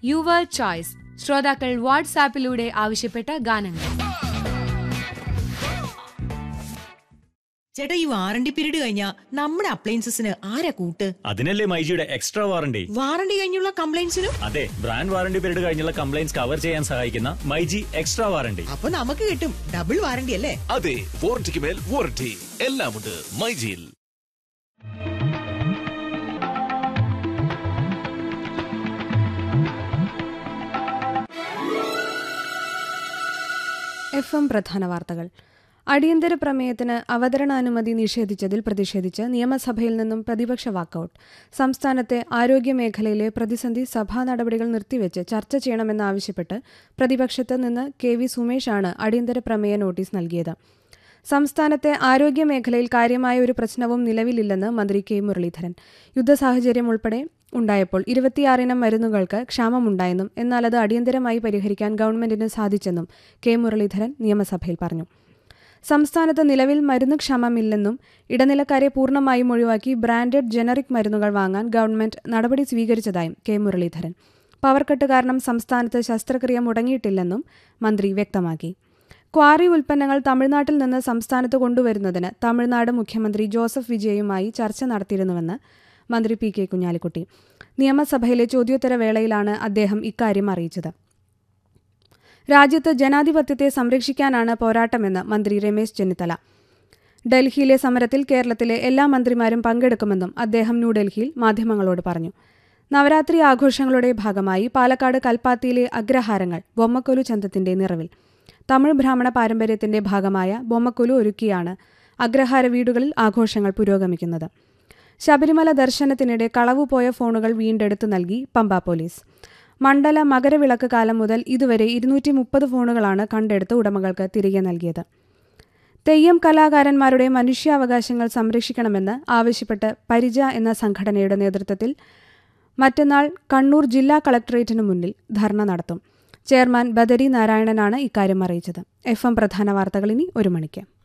your choice ശ്രോതാക്കൾ വാട്സാപ്പിലൂടെ ആവശ്യപ്പെട്ട ഗാനങ്ങൾ ചേട്ടാ ഈ വാറണ്ടി പീരീഡ് കഴിഞ്ഞാ നമ്മുടെ അപ്ലയൻസസിന് ആരാ കൂട്ട് അതിനല്ലേ മൈജിയുടെ എക്സ്ട്രാ വാറണ്ടി വാറണ്ടി കഴിഞ്ഞുള്ള കംപ്ലൈൻസിനും അതെ ബ്രാൻഡ് വാറണ്ടി പീരീഡ് കഴിഞ്ഞുള്ള കംപ്ലൈൻസ് കവർ ചെയ്യാൻ സഹായിക്കുന്ന മൈജി എക്സ്ട്രാ വാറണ്ടി അപ്പൊ നമുക്ക് കിട്ടും ഡബിൾ വാറണ്ടി അല്ലേ അതെ വാറണ്ടിക്ക് മേൽ വാറണ്ടി എല്ലാമുണ്ട് മൈജിയിൽ എഫ് എം പ്രധാന വാർത്തകൾ അടിയന്തര പ്രമേയത്തിന് അവതരണാനുമതി നിഷേധിച്ചതിൽ പ്രതിഷേധിച്ച് നിയമസഭയിൽ നിന്നും പ്രതിപക്ഷ വാക്കൌട്ട് സംസ്ഥാനത്തെ ആരോഗ്യമേഖലയിലെ പ്രതിസന്ധി സഭാ നടപടികൾ നിർത്തിവെച്ച് ചർച്ച ചെയ്യണമെന്നാവശ്യപ്പെട്ട് പ്രതിപക്ഷത്ത് നിന്ന് കെ വി സുമേഷാണ് അടിയന്തര പ്രമേയ നോട്ടീസ് നൽകിയത് സംസ്ഥാനത്തെ ആരോഗ്യമേഖലയിൽ കാര്യമായ ഒരു പ്രശ്നവും നിലവിലില്ലെന്ന് മന്ത്രി കെ മുരളീധരൻ യുദ്ധസാഹചര്യം ഉൾപ്പെടെ ഉണ്ടായപ്പോൾ ഇരുപത്തിയാറിനം മരുന്നുകൾക്ക് ക്ഷാമമുണ്ടായെന്നും എന്നാൽ അത് അടിയന്തരമായി പരിഹരിക്കാൻ ഗവൺമെന്റിന് സാധിച്ചെന്നും കെ മുരളീധരൻ നിയമസഭയിൽ പറഞ്ഞു സംസ്ഥാനത്ത് നിലവിൽ മരുന്ന് ക്ഷാമമില്ലെന്നും ഇടനിലക്കാരെ പൂർണ്ണമായും ഒഴിവാക്കി ബ്രാൻഡഡ് ജനറിക് മരുന്നുകൾ വാങ്ങാൻ ഗവൺമെന്റ് നടപടി സ്വീകരിച്ചതായും കെ മുരളീധരൻ പവർക്കട്ട് കാരണം സംസ്ഥാനത്ത് ശസ്ത്രക്രിയ മുടങ്ങിയിട്ടില്ലെന്നും മന്ത്രി വ്യക്തമാക്കി ക്വാറി ഉൽപ്പന്നങ്ങൾ തമിഴ്നാട്ടിൽ നിന്ന് സംസ്ഥാനത്ത് കൊണ്ടുവരുന്നതിന് തമിഴ്നാട് മുഖ്യമന്ത്രി ജോസഫ് വിജയുമായി ചർച്ച നടത്തിയിരുന്നുവെന്ന് മന്ത്രി പി കെ കുഞ്ഞാലിക്കുട്ടി നിയമസഭയിലെ ചോദ്യോത്തര വേളയിലാണ് അദ്ദേഹം ഇക്കാര്യം അറിയിച്ചത് രാജ്യത്ത് ജനാധിപത്യത്തെ സംരക്ഷിക്കാനാണ് പോരാട്ടമെന്ന് മന്ത്രി രമേശ് ചെന്നിത്തല ഡൽഹിയിലെ സമരത്തിൽ കേരളത്തിലെ എല്ലാ മന്ത്രിമാരും പങ്കെടുക്കുമെന്നും അദ്ദേഹം ന്യൂഡൽഹിയിൽ മാധ്യമങ്ങളോട് പറഞ്ഞു നവരാത്രി ആഘോഷങ്ങളുടെ ഭാഗമായി പാലക്കാട് കൽപ്പാത്തിയിലെ അഗ്രഹാരങ്ങൾ ബൊമ്മക്കൊലു ചന്തത്തിന്റെ നിറവിൽ തമിഴ് ബ്രാഹ്മണ പാരമ്പര്യത്തിന്റെ ഭാഗമായ ബൊമ്മക്കൊലു ഒരുക്കിയാണ് അഗ്രഹാര വീടുകളിൽ ആഘോഷങ്ങൾ പുരോഗമിക്കുന്നത് ശബരിമല ദർശനത്തിനിടെ കളവുപോയ ഫോണുകൾ വീണ്ടെടുത്തു നൽകി പമ്പ പോലീസ് മണ്ഡല മകരവിളക്ക് കാലം മുതൽ ഇതുവരെ ഇരുന്നൂറ്റി മുപ്പത് ഫോണുകളാണ് കണ്ടെടുത്ത് ഉടമകൾക്ക് തിരികെ നൽകിയത് തെയ്യം കലാകാരന്മാരുടെ മനുഷ്യാവകാശങ്ങൾ സംരക്ഷിക്കണമെന്ന് ആവശ്യപ്പെട്ട് പരിജ എന്ന സംഘടനയുടെ നേതൃത്വത്തിൽ മറ്റന്നാൾ കണ്ണൂർ ജില്ലാ കളക്ടറേറ്റിനു മുന്നിൽ ധർണ നടത്തും ചെയർമാൻ ബദരി നാരായണനാണ് ഇക്കാര്യം അറിയിച്ചത് എഫ് എം പ്രധാന വാർത്തകൾ ഇനി ഒരു മണിക്ക്